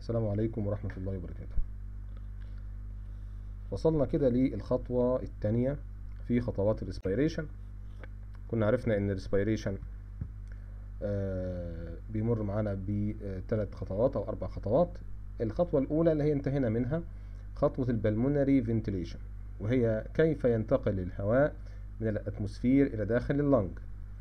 السلام عليكم ورحمة الله وبركاته وصلنا كده للخطوة الثانية في خطوات الريسبيريشن كنا عرفنا ان الريسبيريشن بيمر معانا بثلاث خطوات او اربع خطوات الخطوة الاولى اللي هي انتهينا منها خطوة البلمونري فنتيليشن وهي كيف ينتقل الهواء من الاتموسفير الى داخل اللنج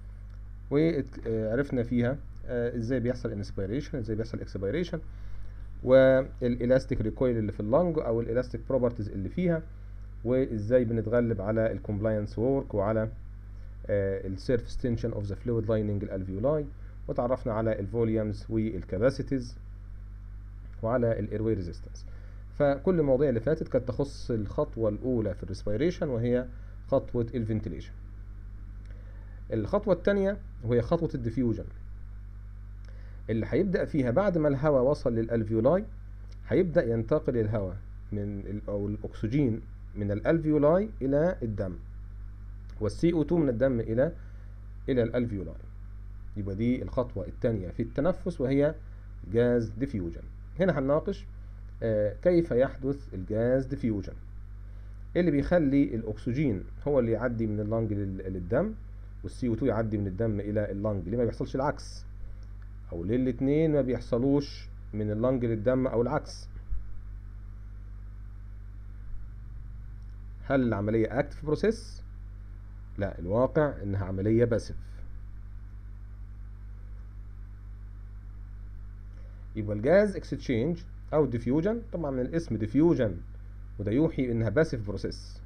وعرفنا فيها ازاي بيحصل انسبيريشن ازاي بيحصل اكسبيريشن والالاستيك ريكويل اللي في اللنج او الالاستيك بروبرتيز اللي فيها وازاي بنتغلب على الكومبلاينس وورك وعلى السيرفس تنشن اوف ذا فلويد لايننج الالفيولاي وتعرفنا على الفوليومز والكاباسيتيز وعلى الايرواي ريزيستنس فكل المواضيع اللي فاتت كانت تخص الخطوه الاولى في الريسبيريشن وهي خطوه الفنتيليشن الخطوه الثانيه وهي خطوه الديفيوجن اللي هيبدأ فيها بعد ما الهواء وصل للألفيولاي هيبدأ ينتقل الهواء من أو الأكسجين من الألفيولاي إلى الدم والسي او 2 من الدم إلى إلى الألفيولاي يبقى دي الخطوة الثانية في التنفس وهي جاز ديفيوجن هنا هنناقش آه كيف يحدث الجاز ديفيوجن اللي بيخلي الأكسجين هو اللي يعدي من اللنج للدم والسي او 2 يعدي من الدم إلى اللنج ليه ما بيحصلش العكس او ليه الاتنين ما بيحصلوش من اللنج للدم او العكس هل العملية اكتف بروسيس لا الواقع انها عملية باسف يبقى الجاز اكستشينج او ديفيوجن طبعا من الاسم ديفيوجن وده يوحي انها باسف بروسيس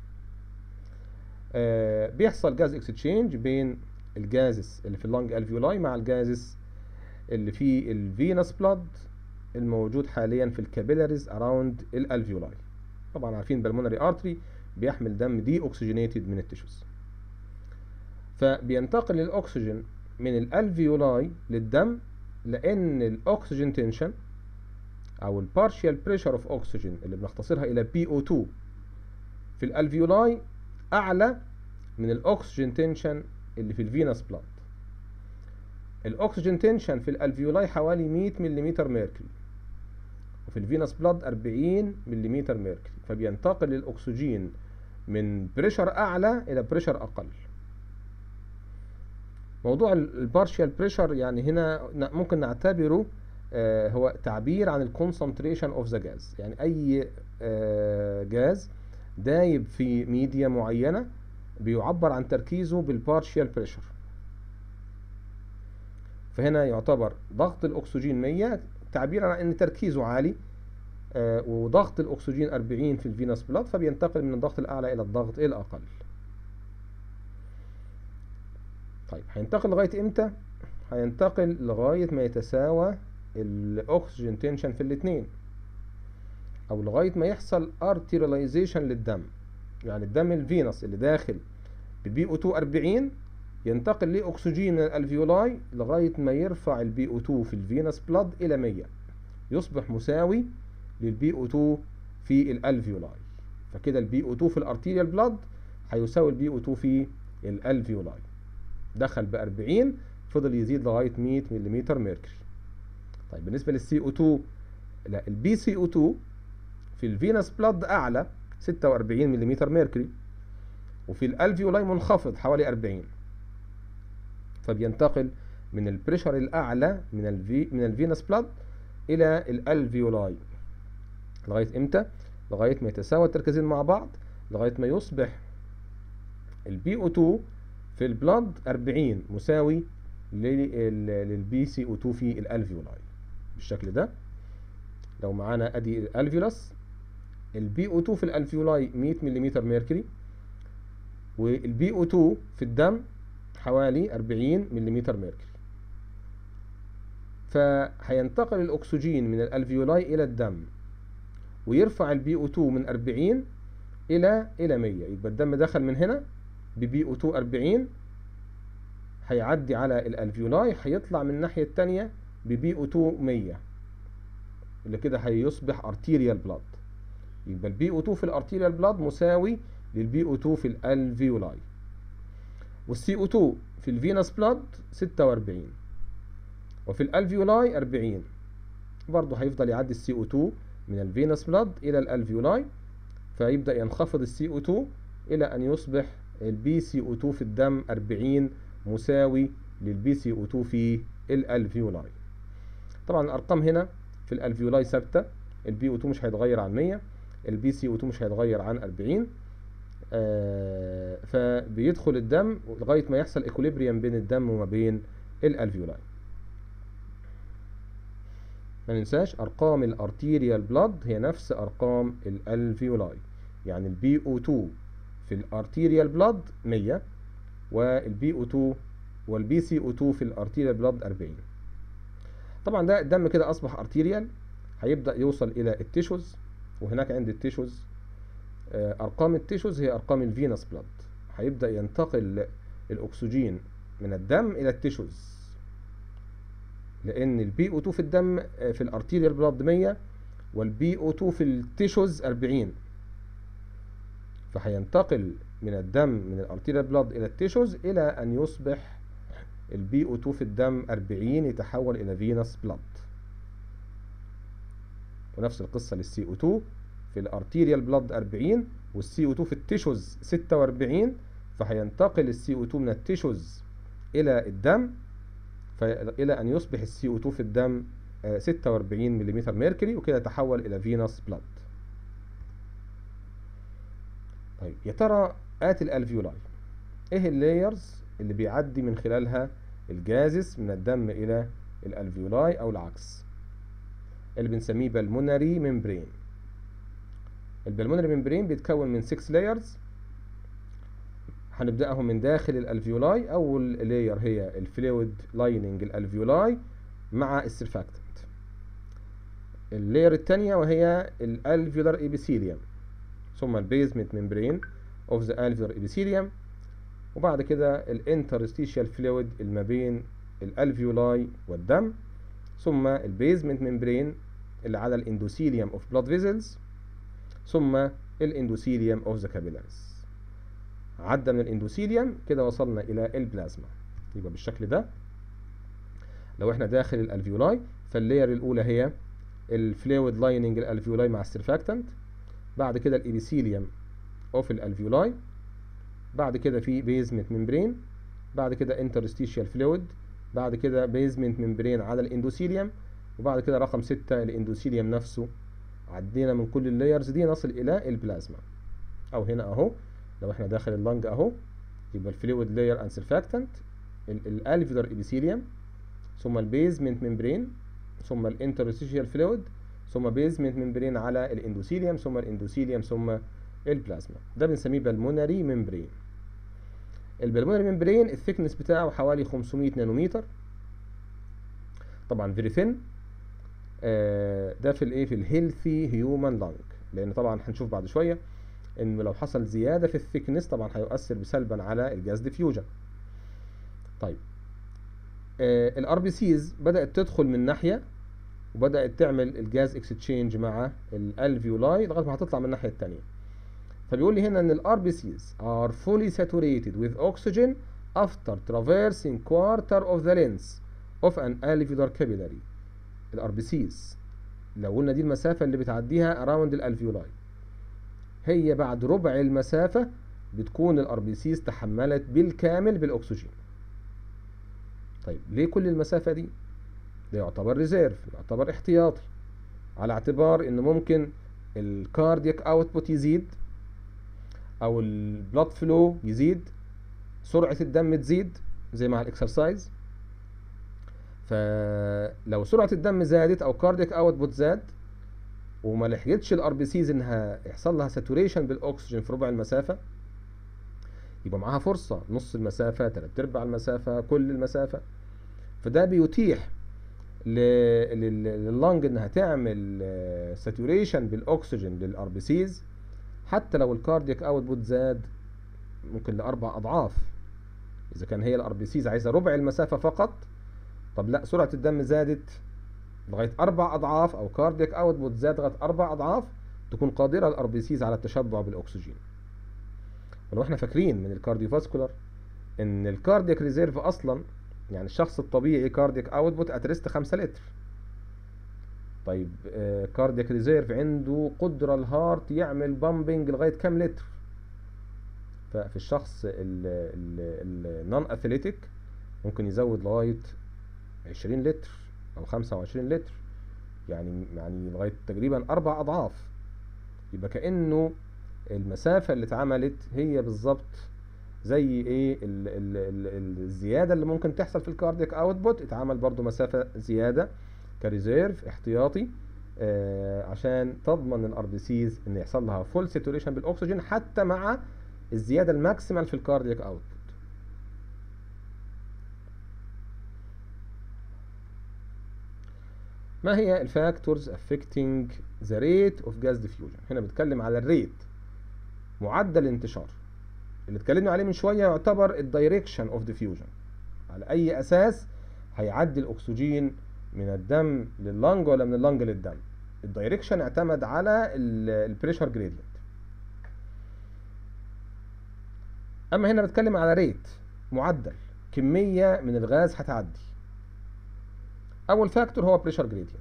آه بيحصل جاز اكستشينج بين الجازس اللي في اللنج الفيولاي مع الجازس اللي في الفينس بلاد الموجود حاليا في الكابيلاريز اراوند الالفيولاي طبعا عارفين بالمونري ارتري بيحمل دم دي اوكسجينيتد من التشوز فبينتقل الاكسجين من الالفيولاي للدم لان الاكسجين تنشن او البارشيال بريشر اوف اوكسجين اللي بنختصرها الى بي او 2 في الالفيولاي اعلى من الاكسجين تنشن اللي في الفينس بلاد الاكسجين تنشن في الالفيولاي حوالي 100 ملم ميركوري وفي الفينس بلاد 40 ملم ميركوري فبينتقل الاكسجين من بريشر اعلى الى بريشر اقل موضوع البارشيال بريشر يعني هنا ممكن نعتبره آه هو تعبير عن الكونسنتريشن اوف ذا جاز يعني اي آه جاز دايب في ميديا معينه بيعبر عن تركيزه بالبارشيال بريشر فهنا يعتبر ضغط الأكسجين 100 تعبيرا عن أن تركيزه عالي آه وضغط الأكسجين 40 في الفينوس بلاد فبينتقل من الضغط الأعلى إلى الضغط الأقل طيب هينتقل لغاية إمتى؟ هينتقل لغاية ما يتساوى الأكسجين تنشن في الاتنين أو لغاية ما يحصل ارتيريلايزيشن للدم يعني الدم الفينوس اللي داخل ببي او 2 40 ينتقل ليه اكسجين من الالفيولاي لغايه ما يرفع البي او 2 في الفينس بلاد الى 100 يصبح مساوي للبي او 2 في الالفيولاي فكده البي او 2 في الارتيريال بلاد هيساوي البي او 2 في الالفيولاي دخل ب 40 فضل يزيد لغايه 100 ملم ميركوري طيب بالنسبه للسي او 2 لا البي سي او 2 في الفينس بلاد اعلى 46 ملم ميركوري وفي الالفيولاي منخفض حوالي 40 فبينتقل من البريشر الاعلى من الفي من الفينس بلاد الى الالفيولاي لغايه امتى لغايه ما يتساوى التركيزين مع بعض لغايه ما يصبح البي او 2 في البلاد 40 مساوي للبي سي او 2 في الالفيولاي بالشكل ده لو معانا ادي الالفيولاس البي او 2 في الالفيولاي 100 ملم ميركوري والبي او 2 في الدم حوالي 40 ملم ميركوري فهينتقل الأكسجين من الألفيولاي إلى الدم ويرفع البي او 2 من 40 إلى إلى 100 يبقى الدم دخل من هنا ببي او 2 40 هيعدي على الألفيولاي هيطلع من الناحية التانية ببي او 2 100 اللي كده هيصبح ارتيريال بلاد يبقى البي او 2 في الارتيريال بلاد مساوي للبي او 2 في الالفيولاي والسي او 2 في الفينس بلاد 46 وفي الالفيولاي 40 برضه هيفضل يعدي السي او 2 من الفينس بلاد الى الالفيولاي فيبدا ينخفض السي او 2 الى ان يصبح البي سي او 2 في الدم 40 مساوي للبي سي او 2 في الالفيولاي طبعا الارقام هنا في الالفيولاي ثابته البي او 2 مش هيتغير عن 100 البي سي او 2 مش هيتغير عن 40 آه فبيدخل الدم لغايه ما يحصل ايكوليبريم بين الدم وما بين الالفيولاي ما ننساش ارقام الارتيريال بلاد هي نفس ارقام الالفيولاي يعني البي او 2 في الارتيريال بلاد 100 والبي او 2 والبي سي او 2 في الارتيريال بلاد 40 طبعا ده الدم كده اصبح ارتيريال هيبدا يوصل الى التيشوز وهناك عند التيشوز ارقام التيشوز هي ارقام الفينس بلاد هيبدا ينتقل الاكسجين من الدم الى التيشوز لان البي او 2 في الدم في الارتيريال بلاد 100 والبي او 2 في التيشوز 40 فهينتقل من الدم من الارتيريال بلاد الى التيشوز الى ان يصبح البي او 2 في الدم 40 يتحول الى فينس بلاد ونفس القصة للسي او 2 في الارتيريال بلاد 40 والسي او 2 في التيشوز 46 فهينتقل السي او 2 من التيشوز الى الدم الى ان يصبح السي او 2 في الدم 46 ملم ميركوري وكده يتحول الى فينس بلاد طيب يا ترى آت الالفيولاي ايه اللايرز اللي بيعدي من خلالها الجازس من الدم الى الالفيولاي او العكس اللي بنسميه بالمونري ممبرين البلمونري ممبرين بيتكون من 6 لايرز هنبداهم من داخل الالفيولاي اول لاير هي الفلويد لايننج الالفيولاي مع السيرفاكتنت اللاير الثانيه وهي الالفيولار ايبيثيليوم ثم البيزمنت ممبرين اوف ذا الفيولار ايبيثيليوم وبعد كده الانترستيشيال فلويد اللي ما بين الالفيولاي والدم ثم البيزمنت ممبرين اللي على الاندوثيليوم اوف بلاد فيزلز ثم الاندوثيليوم اوف ذا كابيلاريز عدى من الاندوثيليوم كده وصلنا الى البلازما يبقى بالشكل ده لو احنا داخل الالفيولاي فاللاير الاولى هي الفلويد لايننج الالفيولاي مع السيرفاكتنت بعد كده الابيثيليوم اوف الالفيولاي بعد كده في بيزمنت ممبرين بعد كده انترستيشيال فلويد بعد كده بيزمنت ممبرين على الاندوثيليوم وبعد كده رقم ستة الاندوثيليوم نفسه عدينا من كل اللايرز دي نصل الى البلازما او هنا اهو لو احنا داخل اللنج اهو يبقى الفلويد لاير اند سيرفاكتنت الالفيولار ابيثيليوم ثم البيزمنت ممبرين ثم الانترستيشيال فلويد ثم بيزمنت ممبرين على الاندوثيليوم ثم الاندوثيليوم ثم البلازما ده بنسميه بالمونري ممبرين البلمونري ممبرين الثيكنس بتاعه حوالي 500 نانومتر طبعا فيري ثين آه ده في الايه في الهيلثي هيومن لانج لان طبعا هنشوف بعد شويه ان لو حصل زياده في الثيكنس طبعا هيؤثر بسلبا على الجاز ديفيوجن طيب آه الار بي سيز بدات تدخل من ناحيه وبدات تعمل الجاز اكستشينج مع الالفيولاي لغايه ما هتطلع من الناحيه الثانيه فبيقول لي هنا ان الار بي سيز are fully saturated with oxygen after traversing quarter of the length of an alveolar capillary الار بي سيز لو قلنا دي المسافة اللي بتعديها around الالفيولاي هي بعد ربع المسافة بتكون الار بي سيز تحملت بالكامل بالاكسجين طيب ليه كل المسافة دي ده يعتبر ريزيرف يعتبر احتياطي على اعتبار ان ممكن الكاردياك اوتبوت يزيد او البلاد فلو يزيد سرعة الدم تزيد زي مع الاكسرسايز فلو سرعة الدم زادت او كاردياك اوتبوت زاد وما لحقتش الار بي سيز انها يحصل لها ساتوريشن بالاكسجين في ربع المسافة يبقى معاها فرصة نص المسافة تلات ارباع المسافة كل المسافة فده بيتيح لللنج انها تعمل ساتوريشن بالاكسجين للار بي سيز حتى لو الكاردياك اوتبوت زاد ممكن لاربع اضعاف اذا كان هي الار بي سيز عايزه ربع المسافه فقط طب لا سرعه الدم زادت لغايه اربع اضعاف او كاردياك اوتبوت زاد لغايه اربع اضعاف تكون قادره الار بي سيز على التشبع بالاكسجين ولو احنا فاكرين من الكارديوفاسكولار ان الكاردياك ريزيرف اصلا يعني الشخص الطبيعي كاردياك اوتبوت اتريست 5 لتر طيب كاردياك ريزيرف عنده قدرة الهارت يعمل بامبنج لغاية كام لتر ففي الشخص النون اثليتيك ممكن يزود لغاية 20 لتر او 25 لتر يعني يعني لغاية تقريبا اربع اضعاف يبقى كأنه المسافة اللي اتعملت هي بالظبط زي ايه ال ال ال الزيادة اللي ممكن تحصل في الكاردياك اوتبوت اتعمل برضو مسافة زيادة كريزيرف احتياطي آه عشان تضمن الار بي سيز ان يحصل لها فول ساتوريشن بالاكسجين حتى مع الزيادة الماكسيمال في الكاردياك اوتبوت ما هي الفاكتورز affecting the rate of gas diffusion هنا بنتكلم على الريت معدل الانتشار اللي اتكلمنا عليه من شويه يعتبر الدايركشن اوف ديفيوجن على اي اساس هيعدي الاكسجين من الدم لللنج ولا من اللنج للدم الدايركشن اعتمد على البريشر جريدينت اما هنا بتكلم على ريت معدل كميه من الغاز هتعدي اول فاكتور هو بريشر جريدينت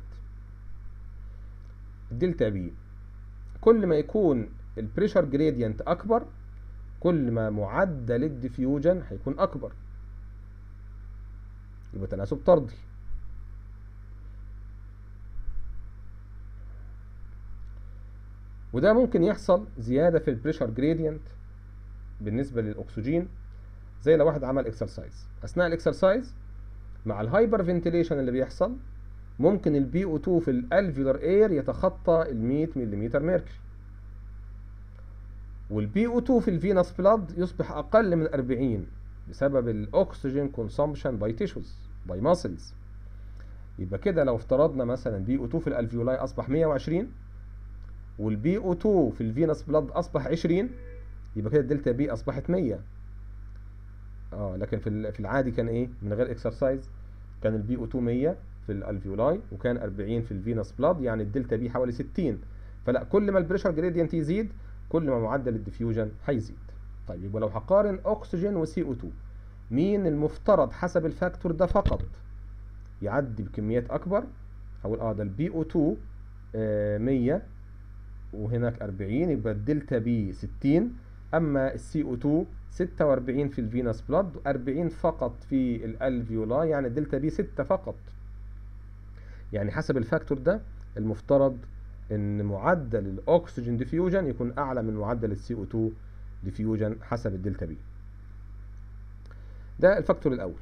الدلتا بي كل ما يكون البريشر جريدينت اكبر كل ما معدل الديفيوجن هيكون اكبر يبقى تناسب طردي وده ممكن يحصل زيادة في البريشر جريدينت بالنسبة للأكسجين زي لو واحد عمل اكسرسايز أثناء الاكسرسايز مع الهايبر فنتيليشن اللي بيحصل ممكن البي او 2 في الالفيولار اير يتخطى ال 100 ملم ميركوري والبي او 2 في الفينس بلاد يصبح اقل من 40 بسبب الاكسجين كونسومشن باي تيشوز باي ماسلز يبقى كده لو افترضنا مثلا بي او 2 في الالفيولاي اصبح 120 والبي او 2 في الفينس بلاد اصبح 20 يبقى كده الدلتا بي اصبحت 100 اه لكن في في العادي كان ايه من غير اكسرسايز كان البي او 2 100 في الالفيولاي وكان 40 في الفينس بلاد يعني الدلتا بي حوالي 60 فلا كل ما البريشر جريدينت يزيد كل ما معدل الديفيوجن هيزيد طيب يبقى لو هقارن اكسجين وسي او 2 مين المفترض حسب الفاكتور ده فقط يعدي بكميات اكبر هقول اه ده البي او 2 آه 100 وهناك 40 يبقى الدلتا بي 60 اما السي او 2 46 في الفينس بلاد و40 فقط في الالفيولاي يعني الدلتا بي 6 فقط يعني حسب الفاكتور ده المفترض ان معدل الاكسجين ديفيوجن يكون اعلى من معدل السي او 2 ديفيوجن حسب الدلتا بي ده الفاكتور الاول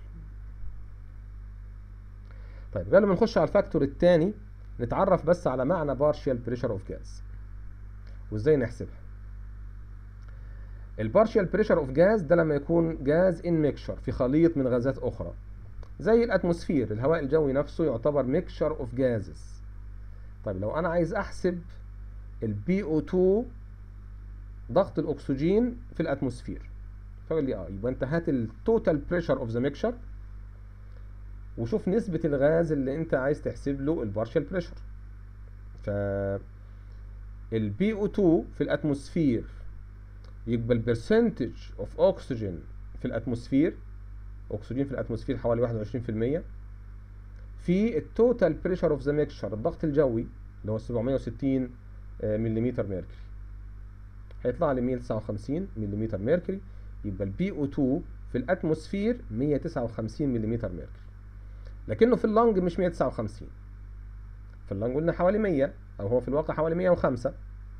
طيب قبل ما نخش على الفاكتور الثاني نتعرف بس على معنى بارشال بريشر اوف جاز وازاي نحسبها البارشال بريشر اوف جاز ده لما يكون جاز ان ميكشر في خليط من غازات اخرى زي الاتموسفير الهواء الجوي نفسه يعتبر ميكشر اوف جازز طيب لو انا عايز احسب البي او 2 ضغط الاكسجين في الاتموسفير فقال لي اه يبقى انت هات التوتال بريشر اوف ذا ميكشر وشوف نسبة الغاز اللي انت عايز تحسب له البارشال بريشر ف البي او 2 في الاتموسفير يبقى البرسنتج اوف اوكسجين في الاتموسفير اكسجين في الاتموسفير حوالي 21% في التوتال بريشر اوف ذا ميكشر الضغط الجوي اللي هو 760 ملم ميركوري هيطلع لي 159 ملم ميركوري يبقى البي او 2 في الاتموسفير 159 ملم ميركوري لكنه في اللنج مش 159 في اللنج قلنا حوالي 100 او هو في الواقع حوالي 105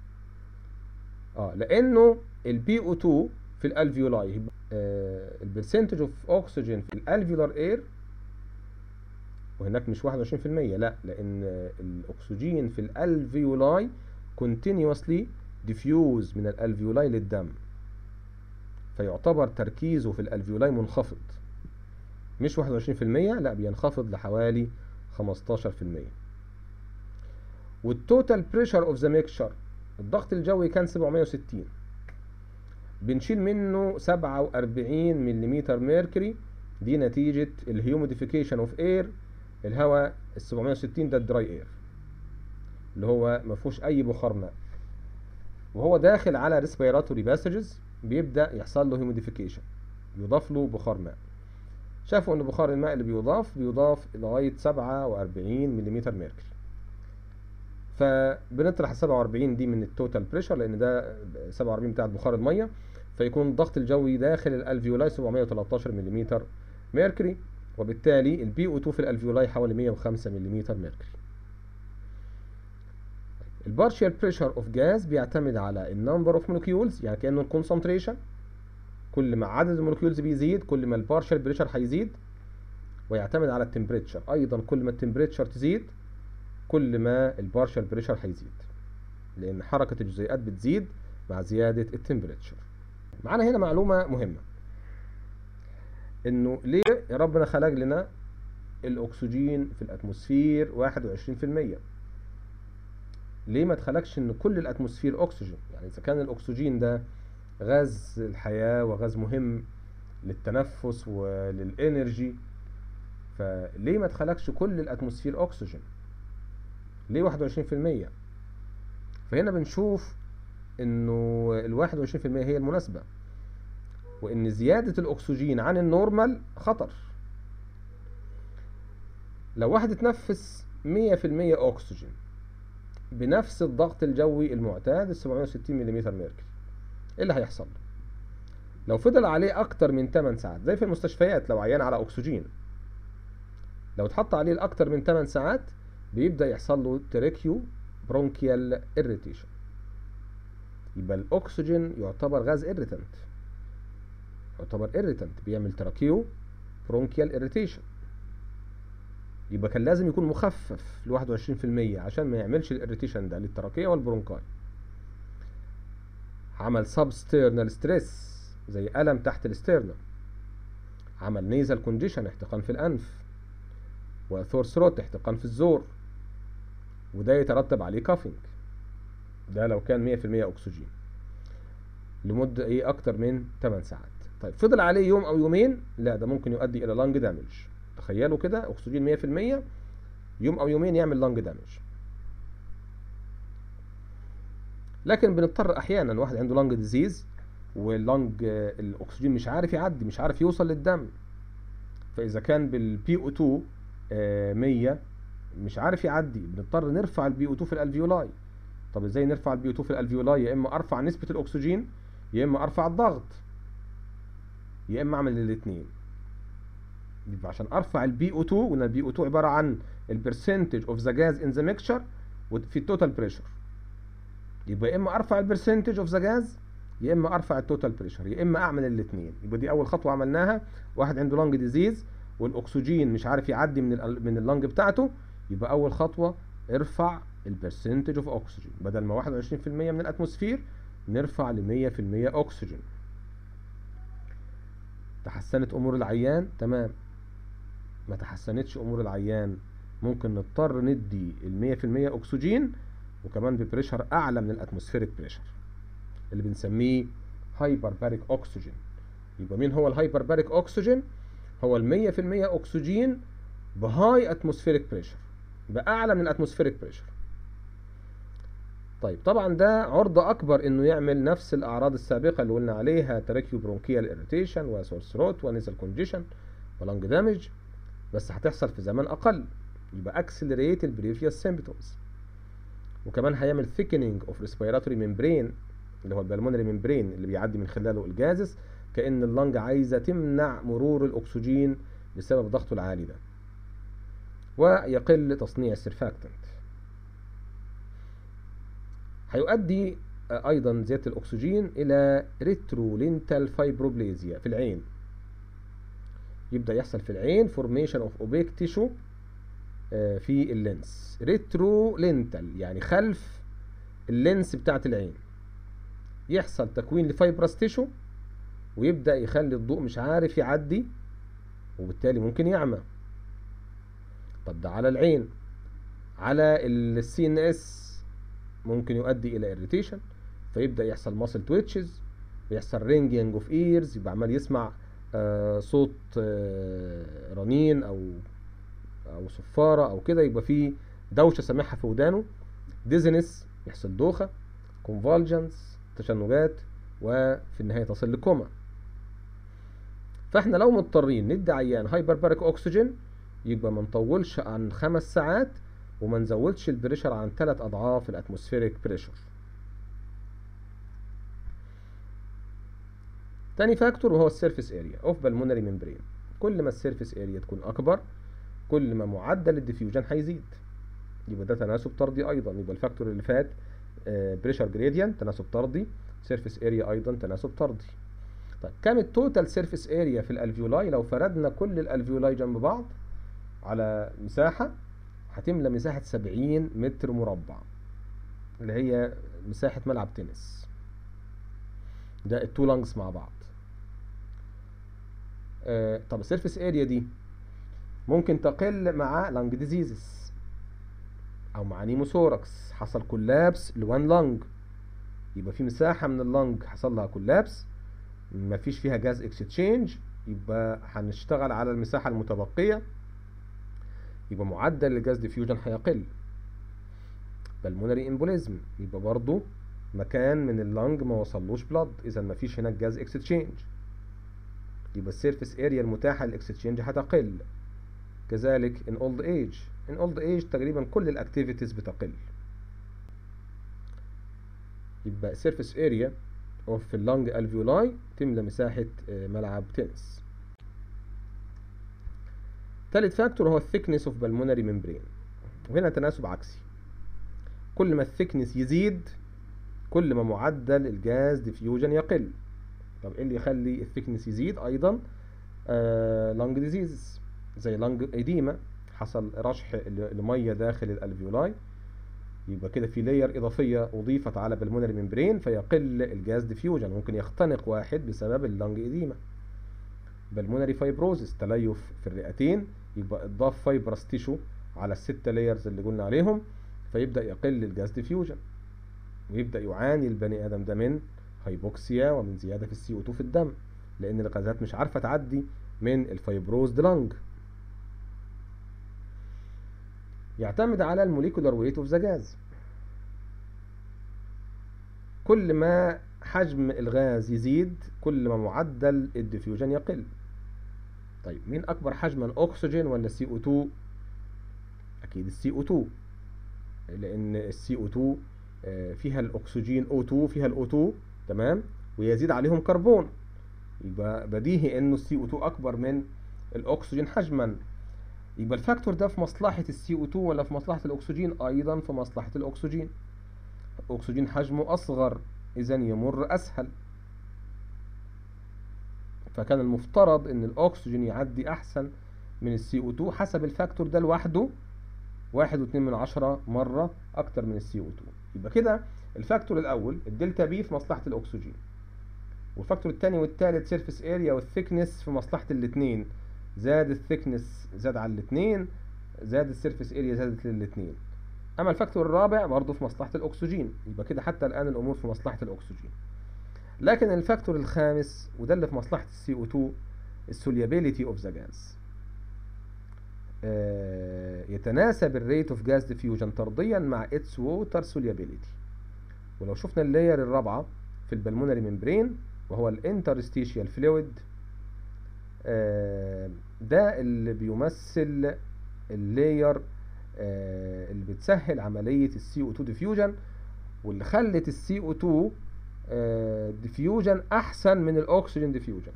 اه لانه البي او 2 في الالفيولاي يبقى آه البرسنتج اوف اوكسجين في الالفيولار اير وهناك مش 21% لا لان الاكسجين في الالفيولاي continuously diffuse من الالفيولاي للدم فيعتبر تركيزه في الالفيولاي منخفض مش 21% لا بينخفض لحوالي 15% والتوتال بريشر اوف ذا ميكشر الضغط الجوي كان 760 بنشيل منه 47 ملم ميركوري دي نتيجة الهيوميديفيكيشن اوف اير الهواء ال 760 ده الدراي اير اللي هو ما فيهوش اي بخار ماء وهو داخل على ريسبيراتوري باسجز بيبدا يحصل له هيوميديفيكيشن يضاف له بخار ماء شافوا ان بخار الماء اللي بيضاف بيضاف لغايه 47 ملم ميركوري فبنطرح 47 دي من التوتال بريشر لان ده 47 بتاعت بخار الميه فيكون الضغط الجوي داخل الالفيولاي 713 ملم ميركوري وبالتالي البي او 2 في الالفيولاي حوالي 105 ملم ميركوري البارشال بريشر اوف جاز بيعتمد على النمبر اوف مولكيولز يعني كانه الكونسنتريشن كل ما عدد المولكيولز بيزيد كل ما البارشال بريشر هيزيد ويعتمد على التمبريتشر ايضا كل ما التمبريتشر تزيد كل ما البارشال بريشر هيزيد لان حركه الجزيئات بتزيد مع زياده التمبريتشر معانا هنا معلومه مهمه انه ليه ربنا خلق لنا الاكسجين في الاتموسفير 21% ليه ما تخلقش ان كل الاتموسفير اكسجين يعني اذا كان الاكسجين ده غاز الحياة وغاز مهم للتنفس وللانرجي فليه ما تخلقش كل الاتموسفير اكسجين ليه 21% فهنا بنشوف انه ال 21% هي المناسبة وان زيادة الاكسجين عن النورمال خطر لو واحد اتنفس 100% اكسجين بنفس الضغط الجوي المعتاد ال 760 ملم ميركوري ايه اللي هيحصل له لو فضل عليه اكتر من 8 ساعات زي في المستشفيات لو عيان على اكسجين لو اتحط عليه لاكتر من 8 ساعات بيبدا يحصل له تريكيو برونكيال اريتيشن يبقى الاكسجين يعتبر غاز اريتنت يعتبر اريتنت بيعمل تراكيو برونكيال اريتيشن يبقى كان لازم يكون مخفف ل 21% عشان ما يعملش الاريتيشن ده للتراكية والبرونكاي عمل سبسترنال ستريس زي ألم تحت الاسترنم عمل نيزل كونديشن احتقان في الأنف وثورثروت احتقان في الزور وده يترتب عليه كافينج ده لو كان 100% أكسجين لمدة ايه أكتر من 8 ساعات طيب فضل عليه يوم أو يومين لا ده ممكن يؤدي إلى لانج دامج تخيلوا كده اكسجين 100% يوم او يومين يعمل لانج دامج لكن بنضطر احيانا واحد عنده لانج ديزيز واللانج الاكسجين مش عارف يعدي مش عارف يوصل للدم فاذا كان بالبي او 2 100 مش عارف يعدي بنضطر نرفع البي او 2 في الالفيولاي طب ازاي نرفع البي او 2 في الالفيولاي يا اما ارفع نسبه الاكسجين يا اما ارفع الضغط يا اما اعمل الاثنين يبقى عشان ارفع البي او 2 وان البي او 2 عباره عن البرسنتج اوف ذا جاز ان ذا ميكشر في التوتال بريشر يبقى يا اما ارفع البرسنتج اوف ذا جاز يا اما ارفع التوتال بريشر يا اما اعمل الاثنين يبقى دي اول خطوه عملناها واحد عنده لانج ديزيز والاكسجين مش عارف يعدي من ال من اللنج بتاعته يبقى اول خطوه ارفع البرسنتج اوف اكسجين بدل ما 21% من الاتموسفير نرفع ل 100% اكسجين تحسنت امور العيان تمام ما تحسنتش امور العيان ممكن نضطر ندي المية في المية اكسجين وكمان ببريشر اعلى من الاتموسفيريك بريشر اللي بنسميه هايبر باريك اكسجين يبقى مين هو الهايبر باريك اكسجين هو المية في المية اكسجين بهاي اتموسفيريك بريشر باعلى من الاتموسفيريك بريشر طيب طبعا ده عرضة اكبر انه يعمل نفس الاعراض السابقة اللي قلنا عليها تراكيو برونكيال اريتيشن وسورس روت ونيزل كونجيشن ولانج دامج بس هتحصل في زمن اقل يبقى accelerate البريفيوس symptoms وكمان هيعمل thickening of respiratory membrane اللي هو البلمونري ممبرين اللي بيعدي من خلاله الجازس كأن اللنج عايزة تمنع مرور الأكسجين بسبب ضغطه العالي ده ويقل تصنيع السرفاكتنت هيؤدي أيضا زيادة الأكسجين إلى ريترولينتال فايبروبليزيا في العين يبدأ يحصل في العين فورميشن اوف اوبيك تيشو في اللينس ريترولينتال يعني خلف اللينس بتاعت العين يحصل تكوين لفايبرس تيشو ويبدأ يخلي الضوء مش عارف يعدي وبالتالي ممكن يعمى طب ده على العين على السي ان اس ممكن يؤدي الى اريتيشن فيبدأ يحصل ماسل تويتشز ويحصل رينجينج اوف ايرز يبقى عمال يسمع آه صوت آه رنين او او صفاره او كده يبقى فيه دوشه سامعها في ودانه ديزنس يحصل دوخه كونفالجنس تشنجات وفي النهايه تصل لكوما فاحنا لو مضطرين ندي عيان هايبرباريك اكسجين يبقى ما نطولش عن خمس ساعات وما نزودش البريشر عن ثلاث اضعاف الاتموسفيريك بريشر تاني فاكتور وهو السيرفيس اريا اوف بالمونري ممبرين كل ما السيرفيس اريا تكون اكبر كل ما معدل الديفيوجن هيزيد يبقى ده تناسب طردي ايضا يبقى الفاكتور اللي فات بريشر جريدينت تناسب طردي سيرفيس اريا ايضا تناسب طردي طيب كام التوتال سيرفيس اريا في الالفيولاي لو فردنا كل الالفيولاي جنب بعض على مساحه هتملى مساحه 70 متر مربع اللي هي مساحه ملعب تنس ده التو لانجز مع بعض آه طب السيرفيس اريا دي ممكن تقل مع لانج ديزيزز او مع نيموثوركس حصل كولابس لوان لانج يبقى في مساحه من اللانج حصل لها كولابس مفيش فيها جاز اكستشينج يبقى هنشتغل على المساحه المتبقيه يبقى معدل الجاز ديفيوجن هيقل بالمونري امبوليزم يبقى برضو مكان من اللنج ما وصلوش بلاد اذا مفيش هناك جاز اكستشينج يبقى السيرفيس اريا المتاحه للاكستشينج هتقل كذلك ان اولد ايج ان اولد ايج تقريبا كل الاكتيفيتيز بتقل يبقى سيرفيس اريا اوف اللنج الفيولاي تملى مساحه ملعب تنس ثالث فاكتور هو الثيكنس اوف بالمونري ممبرين وهنا تناسب عكسي كل ما الثيكنس يزيد كل ما معدل الجاز ديفيوجن يقل طب ايه اللي يخلي الثيكنس يزيد ايضا آه لانج ديزيز زي لانج ايديما حصل رشح لميه داخل الالفيولاي يبقى كده في لاير اضافيه اضيفت على بالمونري ممبرين فيقل الجاز ديفيوجن ممكن يختنق واحد بسبب اللانج ايديما بالمونري فايبروزس تليف في الرئتين يبقى اضاف فايبرس تيشو على الستة لايرز اللي قلنا عليهم فيبدا يقل الجاز ديفيوجن ويبدا يعاني البني ادم ده من هايبوكسيا ومن زياده في السي او 2 في الدم لان الغازات مش عارفه تعدي من الفايبروز لانج يعتمد على الموليكولار ويت اوف ذا جاز كل ما حجم الغاز يزيد كل ما معدل الديفيوجن يقل طيب مين اكبر حجما اكسجين ولا سي او 2 اكيد السي او 2 لان السي او 2 فيها الاكسجين او 2 فيها الاو 2 تمام ويزيد عليهم كربون يبقى بديهي انه السي او 2 اكبر من الاكسجين حجما يبقى الفاكتور ده في مصلحة السي او 2 ولا في مصلحة الاكسجين ايضا في مصلحة الاكسجين الاكسجين حجمه اصغر اذا يمر اسهل فكان المفترض ان الاكسجين يعدي احسن من السي او 2 حسب الفاكتور ده لوحده واحد واتنين من عشرة مرة اكتر من السي او 2 يبقى كده الفاكتور الاول الدلتا بي في مصلحة الاكسجين والفاكتور الثاني والثالث سيرفيس اريا والثيكنس في مصلحة الاثنين زاد الثيكنس زاد على الاثنين زاد السيرفيس اريا زادت للاثنين اما الفاكتور الرابع برضه في مصلحة الاكسجين يبقى كده حتى الان الامور في مصلحة الاكسجين لكن الفاكتور الخامس وده اللي في مصلحة السي او 2 السوليابيليتي اوف ذا جاز يتناسب الريت اوف جاز ديفيوجن طرديا مع اتس ووتر سوليابيليتي ولو شفنا اللاير الرابعة في البلمونري ممبرين وهو الانترستيشيال فلويد ده اللي بيمثل اللاير اللي بتسهل عملية السي او 2 ديفيوجن واللي خلت السي او 2 ديفيوجن احسن من الاكسجين ديفيوجن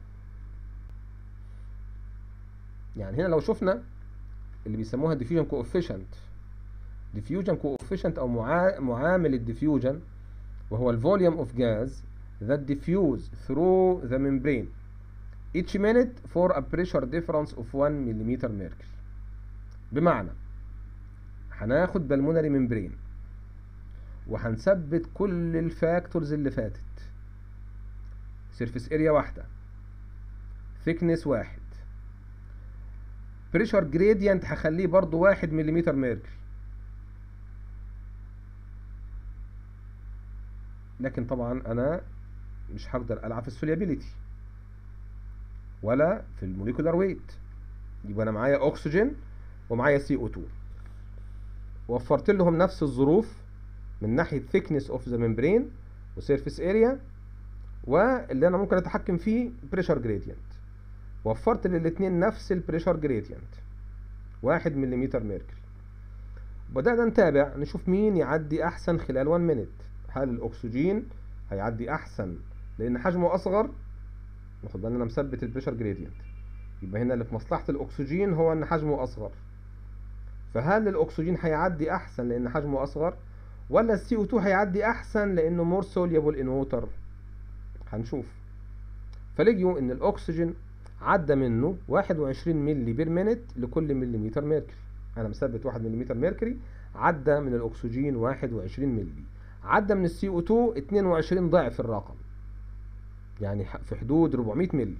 يعني هنا لو شفنا اللي بيسموها diffusion coefficient diffusion coefficient او معامل الديفيوجن وهو الفوليوم اوف جاز that diffuse through the membrane each minute for a pressure difference of 1 mm mercury بمعنى هناخد بالمونري ممبرين وهنثبت كل الفاكتورز اللي فاتت سيرفيس اريا واحدة thickness واحد بريشر جريدينت هخليه برضو واحد مليمتر ميركوري لكن طبعا انا مش هقدر العب في السوليابيليتي ولا في الموليكولار ويت يبقى انا معايا اكسجين ومعايا سي او 2 وفرت لهم نفس الظروف من ناحيه thickness اوف ذا ممبرين وسيرفيس اريا واللي انا ممكن اتحكم فيه بريشر جريدينت وفرت للاثنين نفس البريشر جريدينت واحد مليمتر ميركوري بدأنا نتابع نشوف مين يعدي أحسن خلال 1 مينت هل الأكسجين هيعدي أحسن لأن حجمه أصغر ناخد بالنا أنا مثبت البريشر جريدينت يبقى هنا اللي في مصلحة الأكسجين هو إن حجمه أصغر فهل الأكسجين هيعدي أحسن لأن حجمه أصغر ولا السي او 2 هيعدي أحسن لأنه مور soluble in water هنشوف فلقيوا إن الأكسجين عدى منه 21 ملي بير مينت لكل مليمتر ميركوري انا مثبت 1 مليمتر ميركوري عدى من الاكسجين 21 ملي عدى من السي او 2 22 ضعف الرقم يعني ح- في حدود 400 ملي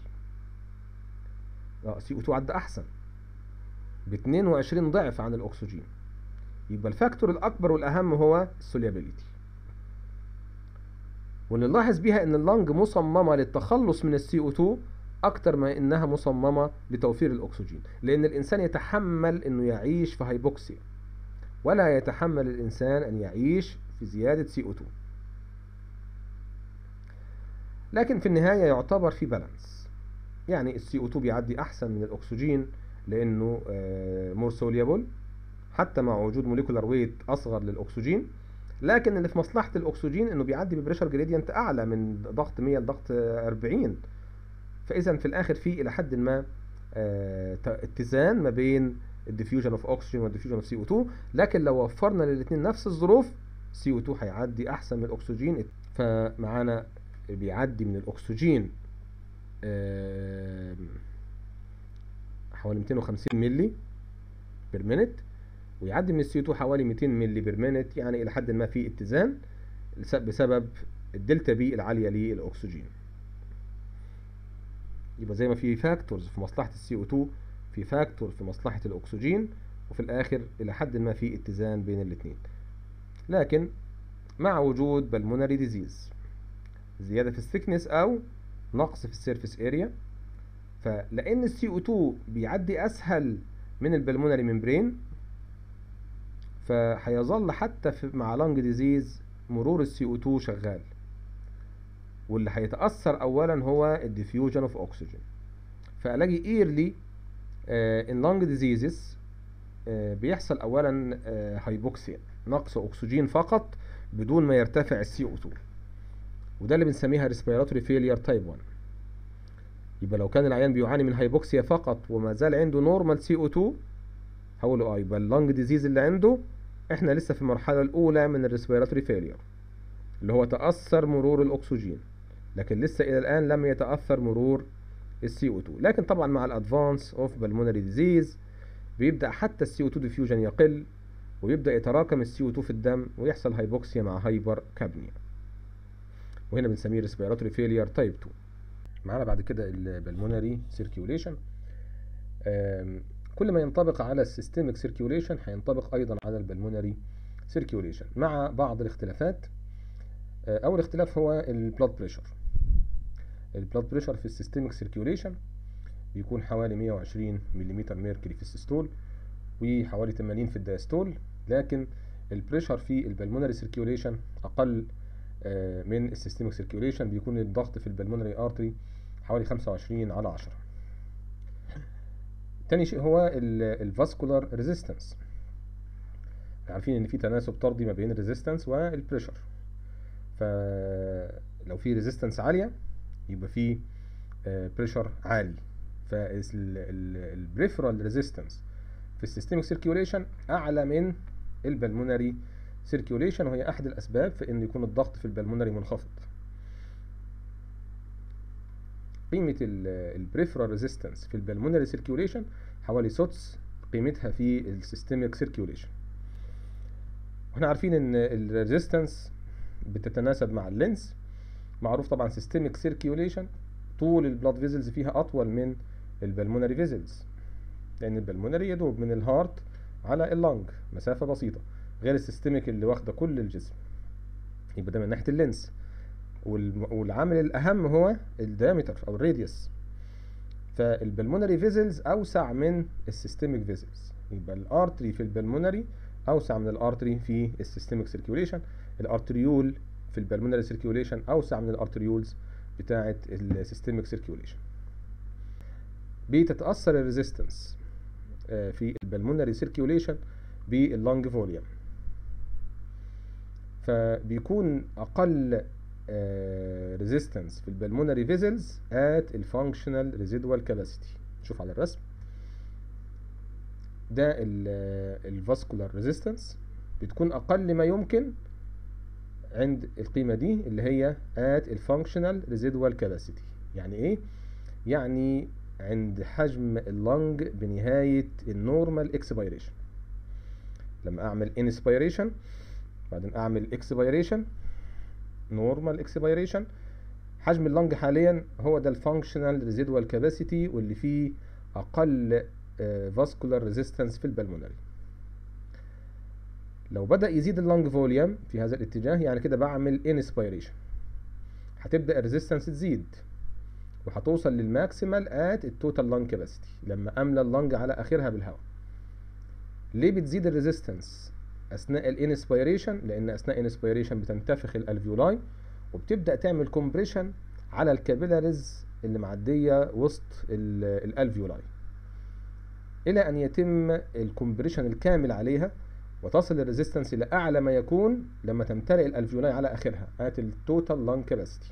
اه سي او 2 عدى احسن ب 22 ضعف عن الاكسجين يبقى الفاكتور الاكبر والاهم هو السوليابيليتي ونلاحظ بيها ان اللنج مصممه للتخلص من السي او 2 اكتر ما انها مصممه لتوفير الاكسجين لان الانسان يتحمل انه يعيش في هايبوكسيا ولا يتحمل الانسان ان يعيش في زياده سي او 2 لكن في النهايه يعتبر في بالانس يعني السي او 2 بيعدي احسن من الاكسجين لانه مور سوليبل حتى مع وجود موليكولار ويت اصغر للاكسجين لكن اللي في مصلحه الاكسجين انه بيعدي ببريشر جريدينت اعلى من ضغط 100 لضغط 40 فاذا في الاخر في الى حد ما آه، ت- اتزان ما بين الديفيوجن اوف اوكسجين والديفيوجن اوف سي او 2 لكن لو وفرنا للاثنين نفس الظروف سي او 2 هيعدي احسن من الاكسجين فمعانا بيعدي من الاكسجين آم، حوالي 250 ملي بير مينت ويعدي من السي 2 حوالي 200 ملي بير مينت يعني الى حد ما في اتزان لس- بسبب الدلتا بي العاليه للاكسجين يبقى زي ما في فاكتورز في مصلحه السي او 2 في فاكتور في مصلحه الاكسجين وفي الاخر الى حد ما في اتزان بين الاثنين لكن مع وجود بالمونري ديزيز زياده في الثيكنس او نقص في السيرفيس اريا فلان السي او 2 بيعدي اسهل من البلمونري ممبرين فهيظل حتى في مع لانج ديزيز مرور السي او 2 شغال واللي هيتاثر اولا هو الديفيوجن اوف اوكسجين فالاقي ايرلي ان لانج ديزيزز بيحصل اولا هايبوكسيا نقص اكسجين فقط بدون ما يرتفع السي او 2 وده اللي بنسميها ريسبيراتوري فيلير تايب 1 يبقى لو كان العيان بيعاني من هايبوكسيا فقط وما زال عنده نورمال سي او 2 هقول له اه يبقى اللنج ديزيز اللي عنده احنا لسه في المرحله الاولى من الريسبيراتوري فيلير اللي هو تاثر مرور الاكسجين لكن لسه الى الان لم يتاثر مرور السي او 2 لكن طبعا مع الادفانس اوف بالمونري ديزيز بيبدا حتى السي او 2 ديفيوجن يقل ويبدا يتراكم السي او 2 في الدم ويحصل هايبوكسيا مع هايبر كابنيا وهنا بنسميه ريسبيراتوري فيلير تايب 2 معانا بعد كده البلمونري سيركيوليشن كل ما ينطبق على السيستميك سيركيوليشن هينطبق ايضا على البلمونري سيركيوليشن مع بعض الاختلافات آه، اول اختلاف هو البلاد بريشر البلاد بريشر في السيستميك سيركيوليشن بيكون حوالي 120 ملم ميركوري في السيستول وحوالي 80 في الدايستول لكن البريشر في البلمونري سيركيوليشن اقل آه، من السيستميك سيركيوليشن بيكون الضغط في البلمونري ارتري حوالي 25 على 10 تاني شيء هو الفاسكولار ريزيستنس عارفين ان في تناسب طردي ما بين الريزيستنس والبريشر فلو في ريزيستنس عاليه يبقى في بريشر عالي فالبريفرال ريزيستنس في السيستميك سيركيوليشن اعلى من البلمونري سيركيوليشن وهي احد الاسباب في ان يكون الضغط في البلمونري منخفض قيمة البريفرال ريزيستنس في البلمونري سيركيوليشن حوالي سوتس قيمتها في السيستميك سيركيوليشن واحنا عارفين ان الريزيستنس بتتناسب مع اللينس معروف طبعا سيستميك سيركيوليشن طول البلاد فيزلز فيها اطول من البلمونري فيزلز لان البلمونري يدوب من الهارت على اللنج مسافة بسيطة غير السيستميك اللي واخدة كل الجسم يبقى ده من ناحية اللينس والعامل الأهم هو الدايمتر أو الراديوس فالبلمونري فيزلز أوسع من السيستميك فيزلز يبقى الارتري في البلمونري أوسع من الارتري في السيستميك سيركيوليشن الارتريول في البلمونري سيركيوليشن أوسع من الارتريولز بتاعة السيستميك سيركيوليشن بتتأثر الريزيستنس في البلمونري سيركيوليشن باللونج فوليوم فبيكون اقل ريزيستنس في البلمونري فيزلز ات الفانكشنال ريزيدوال كاباسيتي شوف على الرسم ده الفاسكولار ريزيستنس بتكون اقل ما يمكن عند القيمة دي اللي هي at الفانكشنال ريزيدوال كاباسيتي يعني ايه يعني عند حجم اللنج بنهاية النورمال اكسبيريشن لما اعمل انسبيريشن بعدين اعمل اكسبيريشن نورمال اكسبيريشن حجم اللنج حاليا هو ده الفانكشنال ريزيدوال كاباسيتي واللي فيه اقل فاسكولار ريزيستنس في البلمونري لو بدأ يزيد اللنج فوليوم في هذا الاتجاه يعني كده بعمل انسبيريشن هتبدأ الريزيستنس تزيد وهتوصل للماكسيمال ات التوتال لانج كاباسيتي لما املى اللنج على اخرها بالهواء ليه بتزيد الريزيستنس اثناء الانسبيريشن لان اثناء الانسبيريشن بتنتفخ الالفيولاي وبتبدا تعمل كومبريشن على الكابيلاريز اللي معديه وسط الالفيولاي الى ان يتم الكومبريشن الكامل عليها وتصل الريزيستنس الى اعلى ما يكون لما تمتلئ الالفيولاي على اخرها ات التوتال لانج كاباسيتي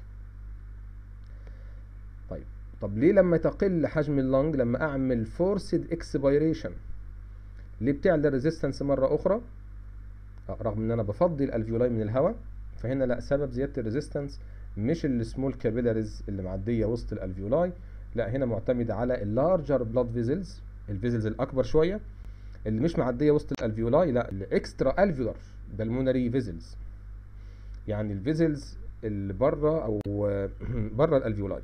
طيب طب ليه لما تقل حجم اللنج لما اعمل فورسد اكسبيريشن ليه بتعلى الريزيستنس مره اخرى رغم ان انا بفضي الالفيولاي من الهواء فهنا لا سبب زياده الريزيستنس مش السمول كابيلاريز اللي معديه وسط الالفيولاي لا هنا معتمده على اللارجر بلاد فيزلز الفيزلز الاكبر شويه اللي مش معديه وسط الالفيولاي لا الاكسترا الفيولار بالمونري فيزلز يعني الفيزلز اللي بره او بره الالفيولاي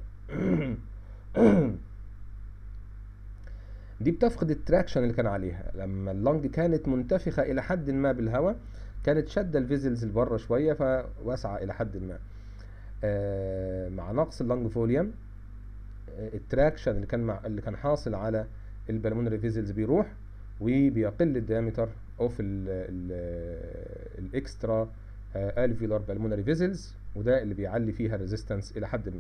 دي بتفقد التراكشن اللي كان عليها لما اللنج كانت منتفخه الى حد ما بالهواء كانت شاده الفيزلز لبره شويه فواسعه الى حد ما آه مع نقص اللنج فوليوم آه التراكشن اللي كان مع اللي كان حاصل على البلمونري فيزلز بيروح وبيقل الديامتر اوف الاكسترا الفيولار بالمونري فيزلز وده اللي بيعلي فيها الريزيستنس الى حد ما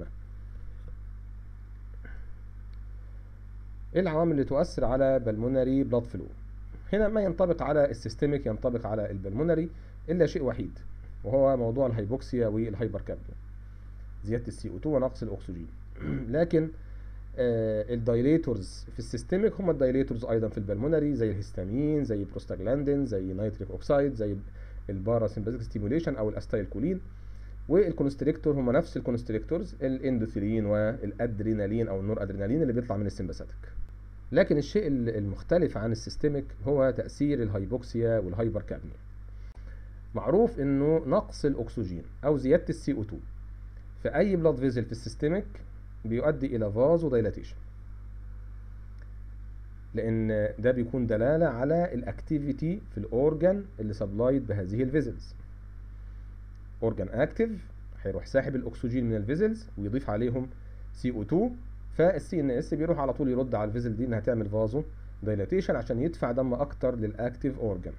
ايه العوامل اللي تؤثر على بالمونري بلاد فلو هنا ما ينطبق على السيستميك ينطبق على البلمونري الا شيء وحيد وهو موضوع الهيبوكسيا والهايبر كابنيا زياده السي او 2 ونقص الاكسجين لكن آه الدايليتورز في السيستميك هم الدايليتورز ايضا في البلمونري زي الهستامين زي بروستاجلاندين زي نيتريك اوكسايد زي الباراسمباثيك ستيموليشن او الاستايل كولين والكونستريكتور هم نفس الكونستريكتورز الاندوثيلين والادرينالين او النور ادرينالين اللي بيطلع من السمباثيك لكن الشيء المختلف عن السيستميك هو تاثير الهايبوكسيا والهايبر كابنيا معروف انه نقص الاكسجين او زياده السي او 2 في اي بلاد فيزل في السيستميك بيؤدي الى فازو دايلاتيشن لان ده بيكون دلاله على الاكتيفيتي في الاورجان اللي سبلايد بهذه الفيزلز اورجان اكتيف هيروح ساحب الاكسجين من الفيزلز ويضيف عليهم سي او 2 فالسي ان اس بيروح على طول يرد على الفيزل دي انها تعمل فازو دايلاتيشن عشان يدفع دم اكتر للاكتيف اورجان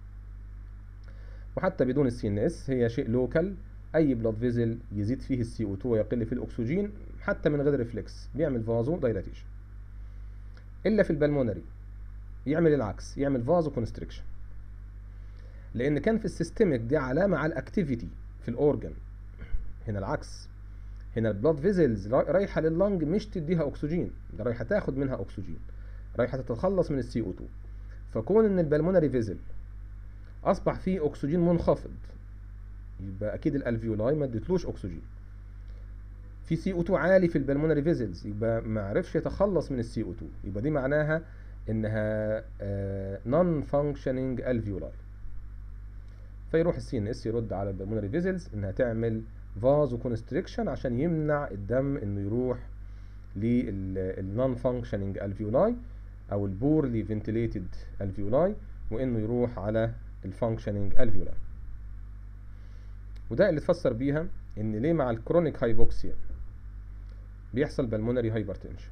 وحتى بدون السي ان اس هي شيء لوكال اي بلاد فيزل يزيد فيه السي او 2 ويقل فيه الاكسجين حتى من غير ريفلكس بيعمل فازو دايلاتيشن الا في البلمونري يعمل العكس يعمل فازو كونستريكشن لان كان في السيستميك دي علامه على الاكتيفيتي في الاورجن هنا العكس هنا البلاد فيزلز رايحه لللنج مش تديها اكسجين ده رايحه تاخد منها اكسجين رايحه تتخلص من السي او 2 فكون ان البلمونري فيزل اصبح فيه اكسجين منخفض يبقى اكيد الالفيولاي ما اديتلوش اكسجين في سي او 2 عالي في البلمونري فيزلز يبقى ما عرفش يتخلص من السي او 2 يبقى دي معناها انها نون فانكشنينج الفيولاي فيروح السي ان اس يرد على البلمونري فيزلز انها تعمل فازو كونستريكشن عشان يمنع الدم انه يروح للنون فانكشنينج الفيولاي او البورلي فنتليتد الفيولاي وانه يروح على الفانكشنينج الفيولاي وده اللي تفسر بيها ان ليه مع الكرونيك هايبوكسيا بيحصل بالمونري هايبرتنشن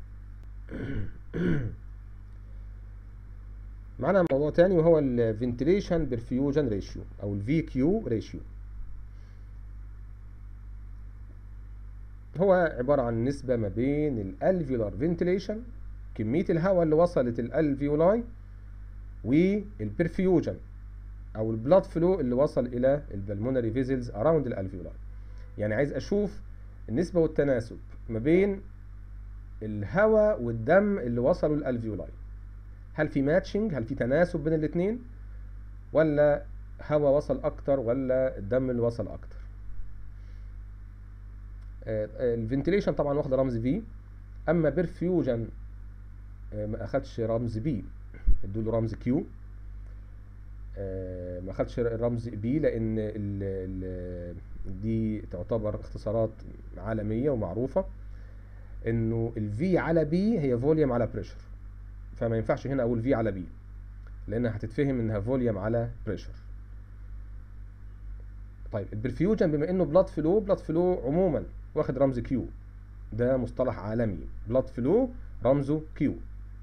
معانا موضوع تاني وهو الفنتليشن برفيوجن ريشيو او الفي كيو ريشيو هو عبارة عن نسبة ما بين الالفيولار فنتليشن كمية الهواء اللي وصلت الالفيولاي والبرفيوجن او البلاد فلو اللي وصل الى البلمونري فيزلز اراوند الالفيولاي يعني عايز اشوف النسبه والتناسب ما بين الهواء والدم اللي وصلوا الالفيولاي هل في ماتشنج هل في تناسب بين الاثنين ولا هواء وصل اكتر ولا الدم اللي وصل اكتر الفنتيليشن طبعا واخده رمز في اما برفيوجن ما اخدش رمز بي ادوا له رمز كيو ما اخدش الرمز بي لان ال ال دي تعتبر اختصارات عالميه ومعروفه انه الفي على بي هي فوليوم على بريشر فما ينفعش هنا اقول في على بي لانها هتتفهم انها فوليوم على بريشر طيب البرفيوجن بما انه بلاد فلو بلاد فلو عموما واخد رمز كيو ده مصطلح عالمي بلاد فلو رمزه كيو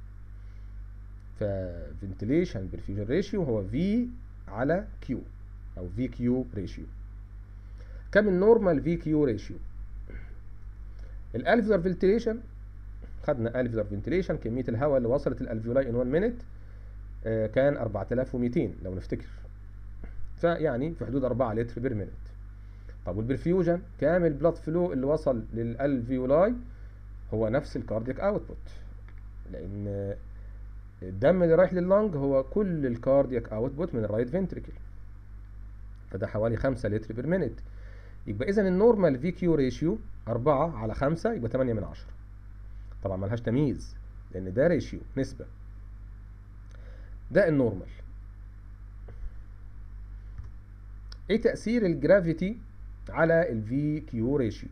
ففنتليشن برفيوجن ريشيو هو في على كيو او في كيو ريشيو كم النورمال في كيو ريشيو الالفيولار فنتليشن خدنا الفيولار فنتليشن كميه الهواء اللي وصلت الالفيولاي ان 1 مينيت كان 4200 لو نفتكر فيعني في حدود 4 لتر بير مينيت طب والبرفيوجن كامل بلاد فلو اللي وصل للالفيولاي هو نفس الكاردياك اوتبوت لان الدم اللي رايح لللنج هو كل الكاردياك اوتبوت من الرايت فنتريكل فده حوالي 5 لتر بير مينيت يبقى اذا النورمال في كيو ريشيو 4 على 5 يبقى 8 من 10 طبعا ملهاش تمييز لان ده ريشيو نسبه ده النورمال ايه تاثير الجرافيتي على الفي كيو ريشيو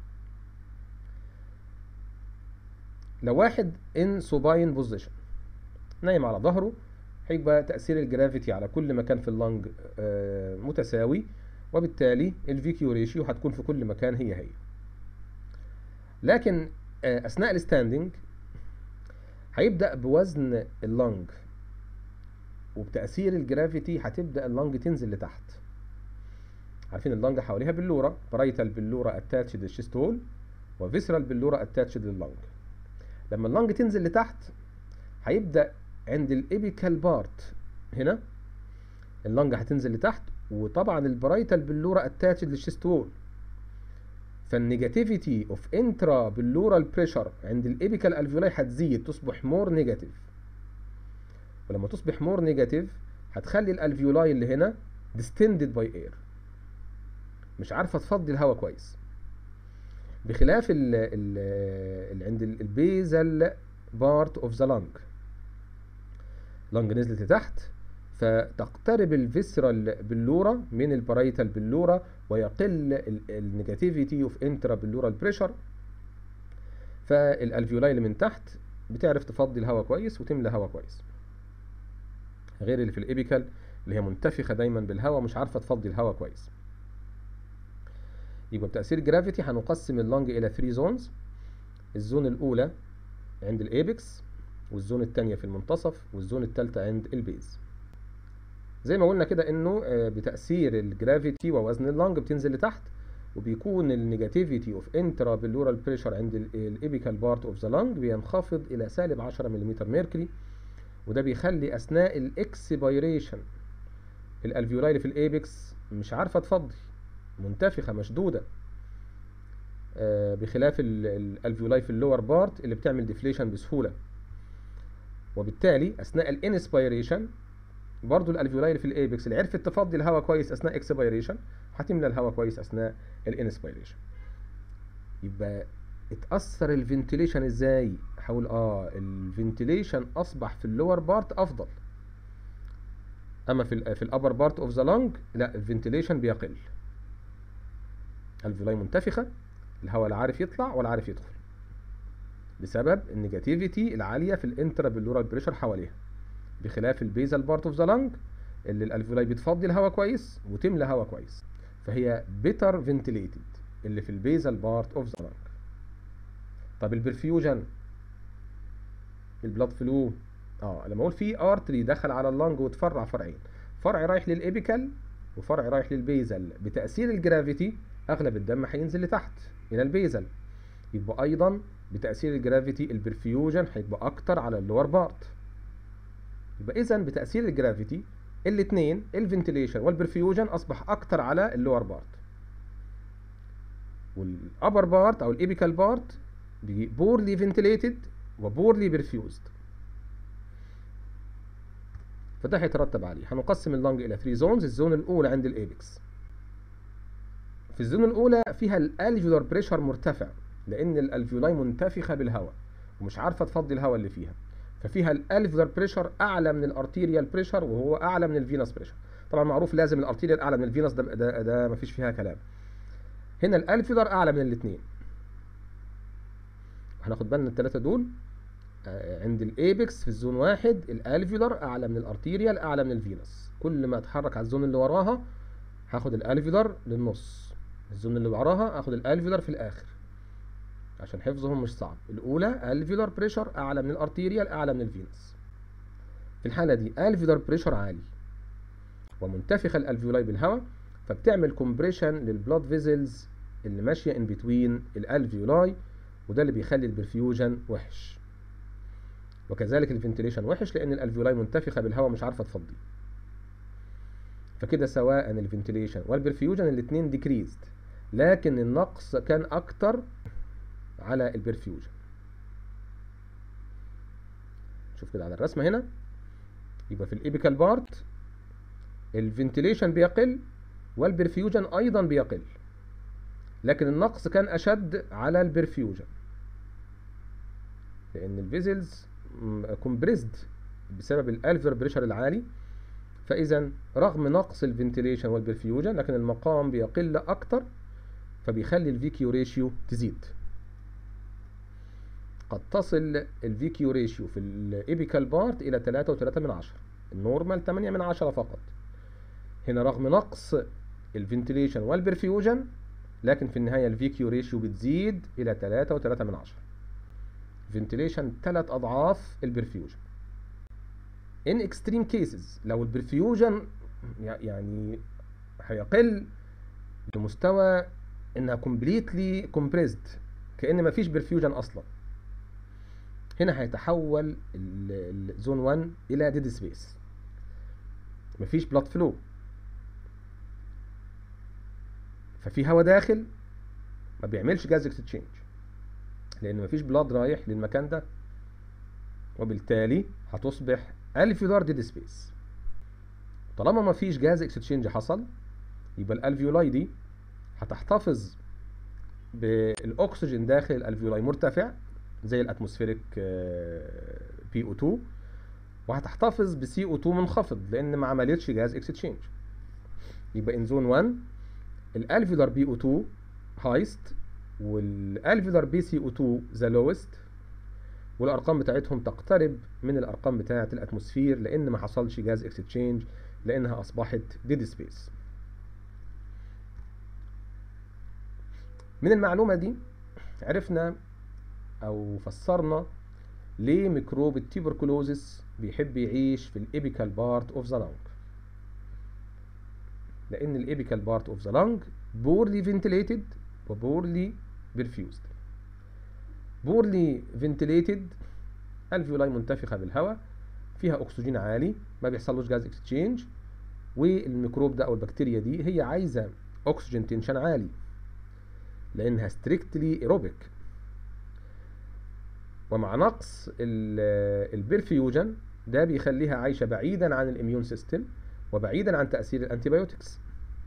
لو واحد ان سوباين بوزيشن نايم على ظهره هيبقى تاثير الجرافيتي على كل مكان في اللنج متساوي وبالتالي الفي كيو ريشيو هتكون في كل مكان هي هي لكن اثناء الستاندنج هيبدا بوزن اللنج وبتاثير الجرافيتي هتبدا اللنج تنزل لتحت عارفين اللنج حواليها بلوره برايتال بلوره اتاتشد للشيست هول وفيسرال بلوره اتاتشد لللنج لما اللنج تنزل لتحت هيبدا عند الابيكال بارت هنا اللنج هتنزل لتحت وطبعا البرايتال بلوره اتاتشد للشيست وول فالنيجاتيفيتي اوف انترا بلورال بريشر عند الابيكال الفيولاي هتزيد تصبح مور نيجاتيف ولما تصبح مور نيجاتيف هتخلي الالفيولاي اللي هنا distended by air مش عارفه تفضي الهواء كويس بخلاف ال ال عند البيزل بارت اوف ذا لانج لانج نزلت لتحت فتقترب الفيسرال بلورا من البرايتال بلورا ويقل النيجاتيفيتي اوف انترا بلورال بريشر فالالفيولاي اللي من تحت بتعرف تفضي الهواء كويس وتملى هواء كويس غير اللي في الابيكال اللي هي منتفخه دايما بالهواء مش عارفه تفضي الهواء كويس يبقى بتاثير الجرافيتي هنقسم اللنج الى 3 زونز الزون الاولى عند الابكس والزون الثانيه في المنتصف والزون الثالثه عند البيز زي ما قلنا كده انه بتاثير الجرافيتي ووزن اللنج بتنزل لتحت وبيكون النيجاتيفيتي اوف انترا بلورال بريشر عند الابيكال بارت اوف ذا لنج بينخفض الى سالب 10 ملم ميركوري وده بيخلي اثناء الاكسبيريشن الالفيولاي اللي في الابكس مش عارفه تفضي منتفخه مشدوده آه بخلاف الالفيولاي في اللور بارت اللي بتعمل ديفليشن بسهوله وبالتالي اثناء الانسبيريشن برضو الالفيولاي اللي في الابكس اللي عرفت تفضي الهواء كويس اثناء اكسبيريشن هتملى الهواء كويس اثناء الانسبيريشن يبقى اتاثر الفنتيليشن ازاي هقول اه الفنتيليشن اصبح في اللور بارت افضل اما في ال في الابر بارت اوف ذا لانج لا الفنتيليشن بيقل الفيولاي منتفخه الهواء لا عارف يطلع ولا عارف يدخل بسبب النيجاتيفيتي العاليه في الانترا بلورال بريشر حواليها بخلاف البيزال بارت اوف ذا لانج اللي الالفيولاي بتفضي الهواء كويس وتملى هواء كويس فهي بيتر فنتيليتد اللي في البيزال بارت اوف ذا لانج طب البرفيوجن البلاد فلو اه لما اقول في ارتري دخل على اللنج وتفرع فرعين فرع رايح للابيكال وفرع رايح للبيزل بتاثير الجرافيتي اغلب الدم هينزل لتحت الى البيزل يبقى ايضا بتاثير الجرافيتي البرفيوجن هيبقى اكتر على اللور بارت يبقى اذا بتاثير الجرافيتي الاثنين الفنتيليشن والبرفيوجن اصبح اكتر على اللور بارت والابر بارت او الابيكال بارت بورلي فنتيليتد وبورلي برفيوزد فده هيترتب عليه هنقسم اللنج الى 3 زونز الزون الاولى عند الايبكس في الزون الاولى فيها الالفيولار بريشر مرتفع لان الالفيولاي منتفخه بالهواء ومش عارفه تفضي الهواء اللي فيها ففيها الالفيولار بريشر اعلى من الارتيريال بريشر وهو اعلى من الفينس بريشر طبعا معروف لازم الارتيريال اعلى من الفينس ده ده, ده مفيش فيها كلام هنا الالفيولار اعلى من الاثنين هناخد بالنا الثلاثه دول عند الايبكس في الزون واحد الالفيولار اعلى من الارتيريال اعلى من الفينس كل ما اتحرك على الزون اللي وراها هاخد الالفيولار للنص الزون اللي وراها اخد الالفيولار في الاخر عشان حفظهم مش صعب الاولى الفيولار بريشر اعلى من الارتيريال اعلى من الفينس في الحاله دي الفيولار بريشر عالي ومنتفخه الالفيولاي بالهواء فبتعمل كومبريشن للبلاد فيزلز اللي ماشيه ان بتوين الالفيولاي وده اللي بيخلي البرفيوجن وحش وكذلك الفنتيليشن وحش لان الالفيولاي منتفخه بالهواء مش عارفه تفضي فكده سواء الفنتيليشن والبرفيوجن الاثنين ديكريزد لكن النقص كان اكتر على البرفيوجن شوف كده على الرسمه هنا يبقى في الابيكال بارت الفنتيليشن بيقل والبرفيوجن ايضا بيقل لكن النقص كان اشد على البرفيوجن لان الفيزلز كومبريزد بسبب الالفير بريشر العالي فاذا رغم نقص الفنتيليشن والبرفيوجن لكن المقام بيقل اكتر فبيخلي الفي كيو ريشيو تزيد قد تصل الفي كيو ريشيو في الابيكال بارت الى 3.3 من عشرة النورمال 8 من عشرة فقط هنا رغم نقص الفنتيليشن والبرفيوجن لكن في النهاية الفي كيو ريشيو بتزيد إلى 3.3 من عشرة فنتيليشن ثلاث أضعاف البرفيوجن in extreme cases لو البرفيوجن يعني هيقل لمستوى انها completely compressed كأن مفيش برفيوجن أصلا هنا هيتحول الزون 1 إلى ديد سبيس مفيش بلاد فلو ففي هواء داخل ما بيعملش جاز اكستشينج لان مفيش بلاد رايح للمكان ده وبالتالي هتصبح الفيولار ديد سبيس طالما مفيش جاز اكستشينج حصل يبقى الالفيولاي دي هتحتفظ بالاكسجين داخل الالفيولاي مرتفع زي الاتموسفيريك بي او 2 وهتحتفظ بسي او 2 منخفض لان ما عملتش جاز اكستشينج يبقى ان زون 1 الالفيولار بي او 2 هايست والالفيولار بي سي او 2 ذا لوست والارقام بتاعتهم تقترب من الارقام بتاعه الاتموسفير لان ما حصلش جاز اكستشينج لانها اصبحت ديد سبيس من المعلومه دي عرفنا او فسرنا ليه ميكروب التيبركلوزس بيحب يعيش في الابيكال بارت اوف ذا لانج لان الابيكال بارت اوف ذا لانج بورلي فنتليتد وبورلي برفيوزد بورلي فنتليتد الفيولاي منتفخه بالهواء فيها اكسجين عالي ما بيحصلوش جاز اكستشينج والميكروب ده او البكتيريا دي هي عايزه اكسجين تنشن عالي لانها ستريكتلي ايروبيك ومع نقص البرفيوجن ده بيخليها عايشه بعيدا عن الاميون سيستم وبعيدا عن تاثير الانتيبيوتكس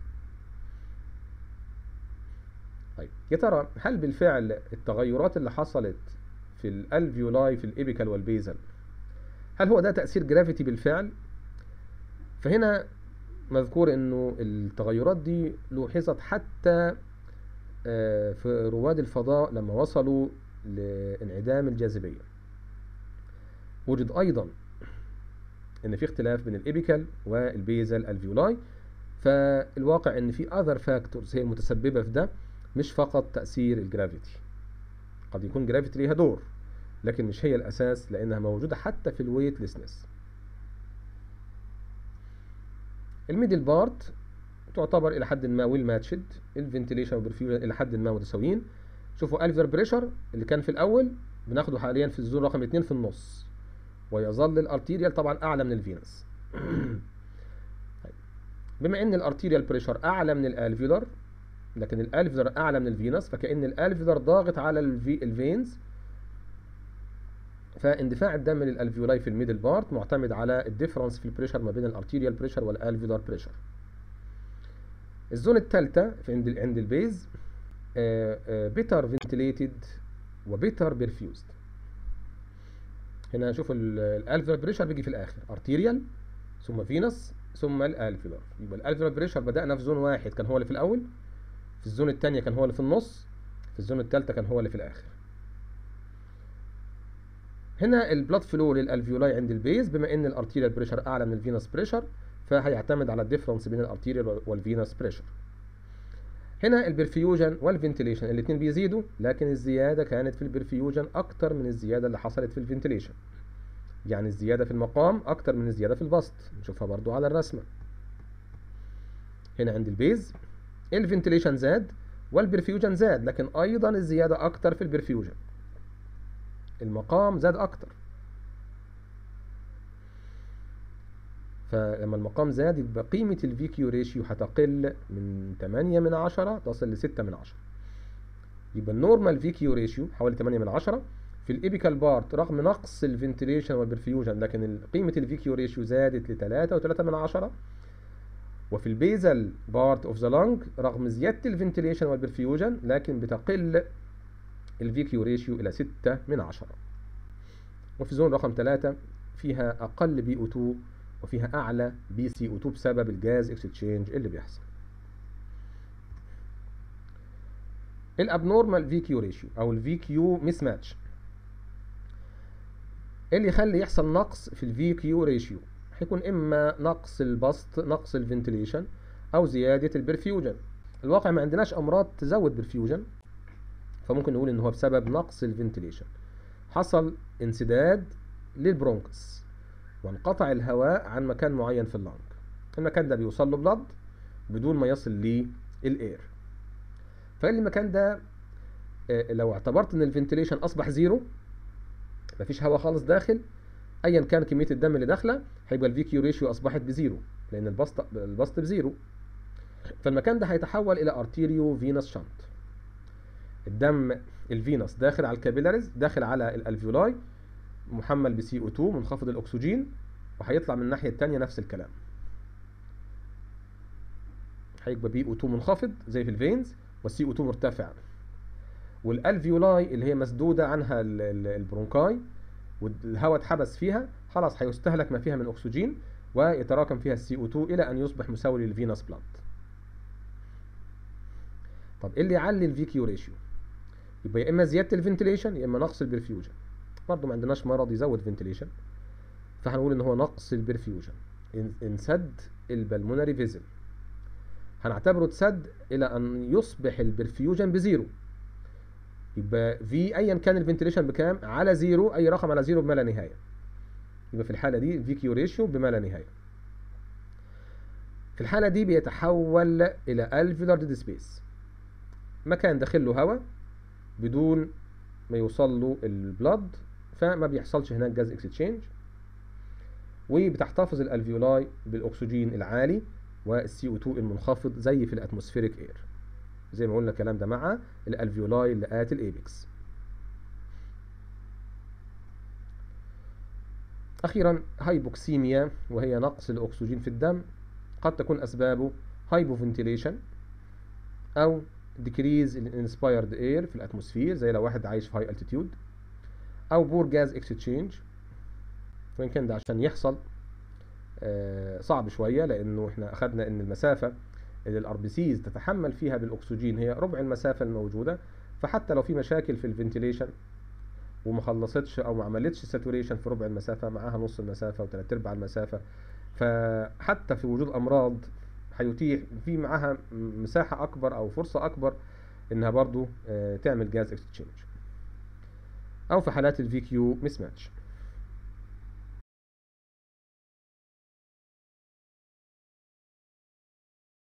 طيب يا ترى هل بالفعل التغيرات اللي حصلت في الالفيولاي في الابيكال والبيزل هل هو ده تاثير جرافيتي بالفعل فهنا مذكور انه التغيرات دي لوحظت حتى في رواد الفضاء لما وصلوا لانعدام الجاذبيه وجد ايضا ان في اختلاف بين الابيكال والبيزل الفيولاي فالواقع ان في اذر فاكتورز هي المتسببه في ده مش فقط تاثير الجرافيتي قد يكون جرافيتي ليها دور لكن مش هي الاساس لانها موجوده حتى في الويتلسنس الميدل بارت تعتبر الى حد ما ويل ماتشد الفنتيليشن والبرفيوجن الى حد ما متساويين شوفوا الفير بريشر اللي كان في الاول بناخده حاليا في الزون رقم 2 في النص ويظل الارتيريال طبعا اعلى من الفينس طيب. بما ان الارتيريال بريشر اعلى من الالفيولار لكن الالفيولار اعلى من الفينس فكأن الالفيولار ضاغط على الفي الفينز فاندفاع الدم للالفيولاي في الميدل بارت معتمد على الديفرنس في البريشر ما بين الارتيريال بريشر والالفيولار بريشر الزون الثالثه عند عند البيز بيتر فنتليتد وبيتر بيرفيوزد هنا نشوف الالفيولار بريشر بيجي في الاخر ارتيريال ثم فينس ثم الالفيولار يبقى الالفيولار بريشر بدانا في زون واحد كان هو اللي في الاول في الزون الثانيه كان هو اللي في النص في الزون الثالثه كان هو اللي في الاخر هنا البلاد فلو للالفيولاي عند البيز بما ان الارتيريال بريشر اعلى من الفينس بريشر فهيعتمد على الديفرنس بين الارتيريال والفينس بريشر هنا البرفيوجن والفنتيليشن الاثنين بيزيدوا لكن الزياده كانت في البرفيوجن اكتر من الزياده اللي حصلت في الفنتيليشن يعني الزياده في المقام اكتر من الزياده في البسط نشوفها برضو على الرسمه هنا عند البيز الفنتيليشن زاد والبرفيوجن زاد لكن ايضا الزياده اكتر في البرفيوجن المقام زاد اكتر فلما المقام زاد يبقى قيمة الفي كيو ريشيو هتقل من 8 من 10 تصل ل 6 من 10 يبقى النورمال في كيو ريشيو حوالي 8 من 10 في الابيكال بارت رغم نقص الفنتيليشن والبرفيوجن لكن قيمة الفي كيو ريشيو زادت ل 3 و3 من 10 وفي البيزل بارت اوف ذا لانج رغم زيادة الفنتيليشن والبرفيوجن لكن بتقل الفي كيو ريشيو إلى 6 من 10 وفي زون رقم 3 فيها أقل بي او 2 وفيها أعلى بي سي او 2 بسبب الجاز اكسشينج اللي بيحصل الابنورمال في كيو ريشيو او الفي كيو مس ماتش اللي يخلي يحصل نقص في الفي كيو ريشيو هيكون اما نقص البسط نقص الفنتيليشن او زياده البرفيوجن الواقع ما عندناش امراض تزود برفيوجن فممكن نقول ان هو بسبب نقص الفنتيليشن حصل انسداد للبرونكس وانقطع الهواء عن مكان معين في اللنج المكان ده بيوصل له بلد بدون ما يصل للاير فالمكان ده لو اعتبرت ان الفنتيليشن اصبح زيرو مفيش هواء خالص داخل ايا كان كميه الدم اللي داخله هيبقى الفي كيو ريشيو اصبحت بزيرو لان البسط البسط بزيرو فالمكان ده هيتحول الى ارتيريو فينس شنط الدم الفينس داخل على الكابيلاريز داخل على الالفيولاي محمل بسي او 2 منخفض الاكسجين وهيطلع من الناحيه الثانيه نفس الكلام هيبقى بي او 2 منخفض زي في الفينز والسي او 2 مرتفع والالفيولاي اللي هي مسدوده عنها البرونكاي والهواء اتحبس فيها خلاص هيستهلك ما فيها من اكسجين ويتراكم فيها السي او 2 الى ان يصبح مساوي للفينس بلاد طب ايه اللي يعلي الفي كيو ريشيو يبقى يا اما زياده الفنتيليشن يا اما نقص البرفيوجن برضه ما عندناش مرض يزود فنتيليشن فهنقول ان هو نقص البرفيوجن انسد البلمونري فيزل هنعتبره اتسد الى ان يصبح البرفيوجن بزيرو يبقى في ايا كان الفنتيليشن بكام على زيرو اي رقم على زيرو بما لا نهايه يبقى في الحاله دي في كيو ريشيو بما لا نهايه في الحاله دي بيتحول الى الفيولار ديد سبيس مكان داخل له هواء بدون ما يوصل له البلد فما بيحصلش هناك جاز اكسشينج وبتحتفظ الالفيولاي بالاكسجين العالي والسي او 2 المنخفض زي في الاتموسفيريك اير زي ما قلنا الكلام ده مع الالفيولاي اللي ات الايبكس اخيرا هايبوكسيميا وهي نقص الاكسجين في الدم قد تكون اسبابه هايبوفنتيليشن او decrease in inspired air في الاتموسفير زي لو واحد عايش في هاي altitude او بور جاز اكسشينج وان كان ده عشان يحصل آه صعب شويه لانه احنا اخذنا ان المسافه اللي الار بي سيز تتحمل فيها بالاكسجين هي ربع المسافه الموجوده فحتى لو في مشاكل في الفنتيليشن وما خلصتش او ما عملتش ساتوريشن في ربع المسافه معاها نص المسافه وثلاث ارباع المسافه فحتى في وجود امراض هيتيح في معاها مساحه اكبر او فرصه اكبر انها برضو تعمل جاز اكسشينج او في حالات الفي كيو مس ماتش